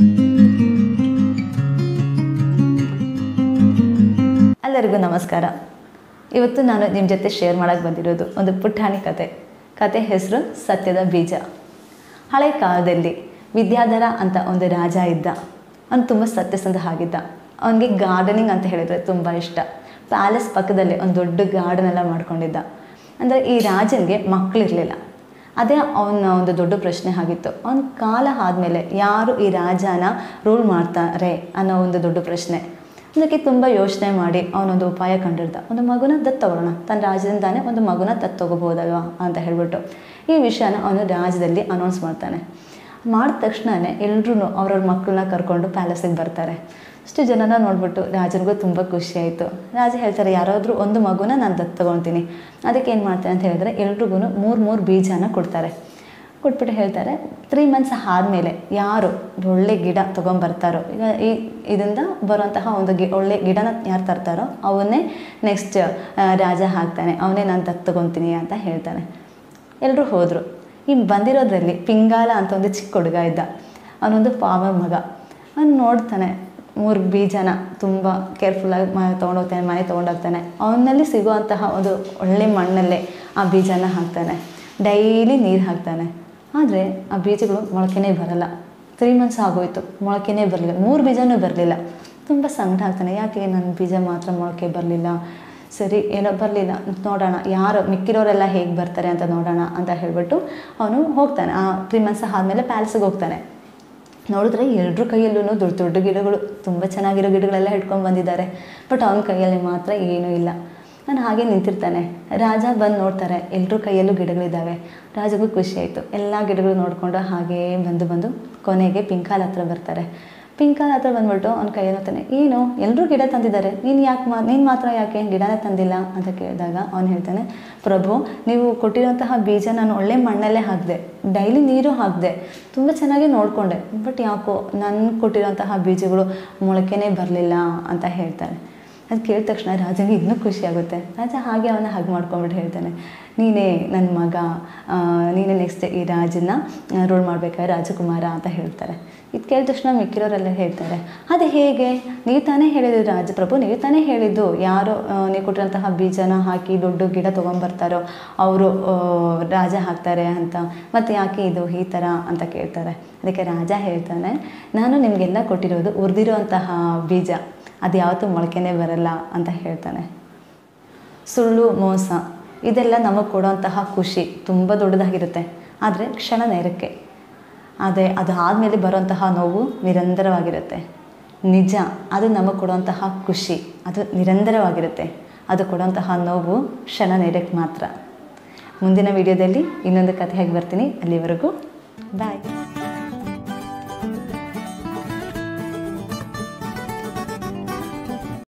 ಎಲ್ಲರಿಗೂ ನಮಸ್ಕಾರ ಇವತ್ತು ನಾನು ನಿಮ್ಮ ಜೊತೆ ಶೇರ್ ಮಾಡೋಕ್ಕೆ ಬಂದಿರೋದು ಒಂದು ಪುಟಾಣಿ ಕತೆ ಕತೆ ಹೆಸರು ಸತ್ಯದ ಬೀಜ ಹಳೆ ಕಾಲದಲ್ಲಿ ವಿದ್ಯಾಧರ ಅಂತ ಒಂದು ರಾಜ ಇದ್ದ ಅವನು ತುಂಬ ಸತ್ಯಸಂಧ ಆಗಿದ್ದ ಅವನಿಗೆ ಗಾರ್ಡನಿಂಗ್ ಅಂತ ಹೇಳಿದರೆ ತುಂಬ ಇಷ್ಟ ಪ್ಯಾಲೇಸ್ ಪಕ್ಕದಲ್ಲಿ ಒಂದು ದೊಡ್ಡ ಗಾರ್ಡನ್ ಎಲ್ಲ ಮಾಡ್ಕೊಂಡಿದ್ದ ಅಂದರೆ ಈ ರಾಜನಿಗೆ ಮಕ್ಕಳಿರಲಿಲ್ಲ ಅದೇ ಅವನ ಒಂದು ದೊಡ್ಡ ಪ್ರಶ್ನೆ ಆಗಿತ್ತು ಅವನ ಕಾಲ ಆದಮೇಲೆ ಯಾರು ಈ ರಾಜನ ರೂಲ್ ಮಾಡ್ತಾರೆ ಅನ್ನೋ ಒಂದು ದೊಡ್ಡ ಪ್ರಶ್ನೆ ಅದಕ್ಕೆ ತುಂಬ ಯೋಚನೆ ಮಾಡಿ ಅವನೊಂದು ಉಪಾಯ ಕಂಡಿಡ್ದ ಒಂದು ಮಗುನ ದತ್ತು ತಗೊಳ್ಳೋಣ ತನ್ನ ರಾಜ್ಯದಿಂದಾನೇ ಒಂದು ಮಗುನ ದತ್ತು ತಗೋಬೋದಲ್ವಾ ಅಂತ ಹೇಳ್ಬಿಟ್ಟು ಈ ವಿಷಯನ ಅವನು ರಾಜ್ಯದಲ್ಲಿ ಅನೌನ್ಸ್ ಮಾಡ್ತಾನೆ ಮಾಡಿದ ತಕ್ಷಣವೇ ಎಲ್ರೂ ಅವ್ರವ್ರ ಮಕ್ಕಳನ್ನ ಕರ್ಕೊಂಡು ಪ್ಯಾಲೇಸಿಗೆ ಬರ್ತಾರೆ ಅಷ್ಟು ಜನನ ನೋಡ್ಬಿಟ್ಟು ರಾಜನಿಗೂ ತುಂಬ ಖುಷಿ ಆಯಿತು ರಾಜ ಹೇಳ್ತಾರೆ ಯಾರಾದರೂ ಒಂದು ಮಗುನ ನಾನು ದತ್ತು ತಗೊಳ್ತೀನಿ ಅದಕ್ಕೆ ಏನು ಮಾಡ್ತಾರೆ ಅಂತ ಹೇಳಿದ್ರೆ ಎಲ್ರಿಗೂ ಮೂರು ಮೂರು ಬೀಜನ ಕೊಡ್ತಾರೆ ಕೊಟ್ಬಿಟ್ಟು ಹೇಳ್ತಾರೆ ತ್ರೀ ಮಂತ್ಸ್ ಆದಮೇಲೆ ಯಾರು ಒಳ್ಳೆ ಗಿಡ ತೊಗೊಂಬರ್ತಾರೋ ಈಗ ಈ ಇದರಿಂದ ಬರುವಂತಹ ಒಂದು ಗಿ ಒಳ್ಳೆ ಗಿಡನ ಯಾರು ತರ್ತಾರೋ ಅವನ್ನೇ ನೆಕ್ಸ್ಟ್ ರಾಜ ಹಾಕ್ತಾನೆ ಅವನೇ ನಾನು ದತ್ತು ತಗೊತೀನಿ ಅಂತ ಹೇಳ್ತಾನೆ ಎಲ್ಲರೂ ಹೋದರು ಈ ಬಂದಿರೋದ್ರಲ್ಲಿ ಪಿಂಗಾಲ ಅಂತ ಒಂದು ಚಿಕ್ಕ ಹುಡುಗ ಇದ್ದ ಅವನೊಂದು ಫಾರ್ಮರ್ ಮಗ ಅವನು ನೋಡ್ತಾನೆ ಮೂರು ಬೀಜನ ತುಂಬ ಕೇರ್ಫುಲ್ಲಾಗಿ ಮ ತೊಗೊಂಡೋಗ್ತಾನೆ ಮನೆ ತೊಗೊಂಡೋಗ್ತಾನೆ ಅವನಲ್ಲಿ ಸಿಗುವಂತಹ ಒಂದು ಒಳ್ಳೆ ಮಣ್ಣಲ್ಲೇ ಆ ಬೀಜನ ಹಾಕ್ತಾನೆ ಡೈಲಿ ನೀರು ಹಾಕ್ತಾನೆ ಆದರೆ ಆ ಬೀಜಗಳು ಮೊಳಕೆನೇ ಬರಲ್ಲ ತ್ರೀ ಮಂತ್ಸ್ ಆಗೋಯ್ತು ಮೊಳಕೆನೇ ಬರಲಿಲ್ಲ ಮೂರು ಬೀಜನೂ ಬರಲಿಲ್ಲ ತುಂಬ ಸಂಕಟ ಆಗ್ತಾನೆ ಯಾಕೆ ನನ್ನ ಬೀಜ ಮಾತ್ರ ಮೊಳಕೆ ಬರಲಿಲ್ಲ ಸರಿ ಏನೋ ಬರಲಿಲ್ಲ ನೋಡೋಣ ಯಾರು ಮಿಕ್ಕಿರೋರೆಲ್ಲ ಹೇಗೆ ಬರ್ತಾರೆ ಅಂತ ನೋಡೋಣ ಅಂತ ಹೇಳಿಬಿಟ್ಟು ಅವನು ಹೋಗ್ತಾನೆ ಆ ತ್ರೀ ಮಂತ್ಸ್ ಆದಮೇಲೆ ಪ್ಯಾಲೇಸಿಗೆ ಹೋಗ್ತಾನೆ ನೋಡಿದ್ರೆ ಎಲ್ಲರ ಕೈಯಲ್ಲೂ ದೊಡ್ಡ ದೊಡ್ಡ ಗಿಡಗಳು ತುಂಬ ಚೆನ್ನಾಗಿರೋ ಗಿಡಗಳೆಲ್ಲ ಹಿಡ್ಕೊಂಡು ಬಂದಿದ್ದಾರೆ ಬಟ್ ಅವನ ಕೈಯಲ್ಲಿ ಮಾತ್ರ ಏನೂ ಇಲ್ಲ ನಾನು ಹಾಗೆ ನಿಂತಿರ್ತಾನೆ ರಾಜ ಬಂದು ನೋಡ್ತಾರೆ ಎಲ್ಲರ ಕೈಯಲ್ಲೂ ಗಿಡಗಳಿದ್ದಾವೆ ರಾಜಗೂ ಖುಷಿ ಆಯಿತು ಎಲ್ಲ ಗಿಡಗಳು ನೋಡಿಕೊಂಡು ಹಾಗೇ ಬಂದು ಬಂದು ಕೊನೆಗೆ ಪಿಂಕಾಲ್ ಹತ್ರ ಬರ್ತಾರೆ ಪಿಂಕಾಲ್ ಹತ್ರ ಬಂದ್ಬಿಟ್ಟು ಅವ್ನ ಕೈ ನೋಡ್ತಾನೆ ಏನು ಎಲ್ಲರೂ ಗಿಡ ತಂದಿದ್ದಾರೆ ನೀನು ಯಾಕೆ ಮಾ ನೀನು ಮಾತ್ರ ಯಾಕೆ ಗಿಡನೇ ತಂದಿಲ್ಲ ಅಂತ ಕೇಳಿದಾಗ ಅವನು ಹೇಳ್ತಾನೆ ಪ್ರಭು ನೀವು ಕೊಟ್ಟಿರೋಂತಹ ಬೀಜ ನಾನು ಒಳ್ಳೆ ಮಣ್ಣಲ್ಲೇ ಹಾಕಿದೆ ಡೈಲಿ ನೀರು ಹಾಕಿದೆ ತುಂಬ ಚೆನ್ನಾಗಿ ನೋಡಿಕೊಂಡೆ ಬಟ್ ಯಾಕೋ ನಾನು ಕೊಟ್ಟಿರೋಂತಹ ಬೀಜಗಳು ಮೊಳಕೆನೇ ಬರಲಿಲ್ಲ ಅಂತ ಹೇಳ್ತಾನೆ ಅದು ಕೇಳಿದ ತಕ್ಷಣ ರಾಜನಿಗೆ ಇನ್ನೂ ಖುಷಿ ಆಗುತ್ತೆ ರಾಜ ಹಾಗೆ ಅವನ ಹಗ್ ಮಾಡ್ಕೊಂಬಿಟ್ಟು ಹೇಳ್ತಾನೆ ನೀನೇ ನನ್ನ ಮಗ ಆ, ನೀನೇ ನೆಕ್ಸ್ಟ್ ಈ ರಾಜನ ರೂಲ್ ಮಾಡಬೇಕಾದ್ರೆ ರಾಜಕುಮಾರ ಅಂತ ಹೇಳ್ತಾರೆ ಇದು ಕೇಳಿದ ತಕ್ಷಣ ಮಿಕ್ಕಿರೋರೆಲ್ಲ ಹೇಳ್ತಾರೆ ಅದು ಹೇಗೆ ನೀವು ತಾನೇ ಹೇಳಿದ್ದು ರಾಜಪ್ರಭು ನೀವು ತಾನೇ ಹೇಳಿದ್ದು ಯಾರು ಆ, ನೀವು ಕೊಟ್ಟಿರೋಂತಹ ಬೀಜನ ಹಾಕಿ ದೊಡ್ಡ ಗಿಡ ತೊಗೊಂಬರ್ತಾರೋ ಅವರು ರಾಜ ಹಾಕ್ತಾರೆ ಅಂತ ಮತ್ತು ಯಾಕೆ ಇದು ಈ ಥರ ಅಂತ ಕೇಳ್ತಾರೆ ಅದಕ್ಕೆ ರಾಜ ಹೇಳ್ತಾನೆ ನಾನು ನಿಮಗೆಲ್ಲ ಕೊಟ್ಟಿರೋದು ಉರಿದಿರೋಂತಹ ಬೀಜ ಅದು ಯಾವತ್ತೂ ಮೊಳಕೆನೇ ಬರಲ್ಲ ಅಂತ ಹೇಳ್ತಾನೆ ಸುಳ್ಳು ಮೋಸ ಇದೆಲ್ಲ ನಮಗೆ ಕೊಡುವಂತಹ ಖುಷಿ ತುಂಬ ದೊಡ್ಡದಾಗಿರುತ್ತೆ ಆದರೆ ಕ್ಷಣ ನೇರಕ್ಕೆ ಆದರೆ ಅದಾದಮೇಲೆ ಬರುವಂತಹ ನೋವು ನಿರಂತರವಾಗಿರುತ್ತೆ ನಿಜ ಅದು ನಮಗೆ ಕೊಡುವಂತಹ ಖುಷಿ ಅದು ನಿರಂತರವಾಗಿರುತ್ತೆ ಅದು ಕೊಡುವಂತಹ ನೋವು ಕ್ಷಣ ನೇರಕ್ಕೆ ಮಾತ್ರ ಮುಂದಿನ ವಿಡಿಯೋದಲ್ಲಿ ಇನ್ನೊಂದು ಕಥೆ ಹಾಕಿ ಬರ್ತೀನಿ ಅಲ್ಲಿವರೆಗೂ ಬಾಯ್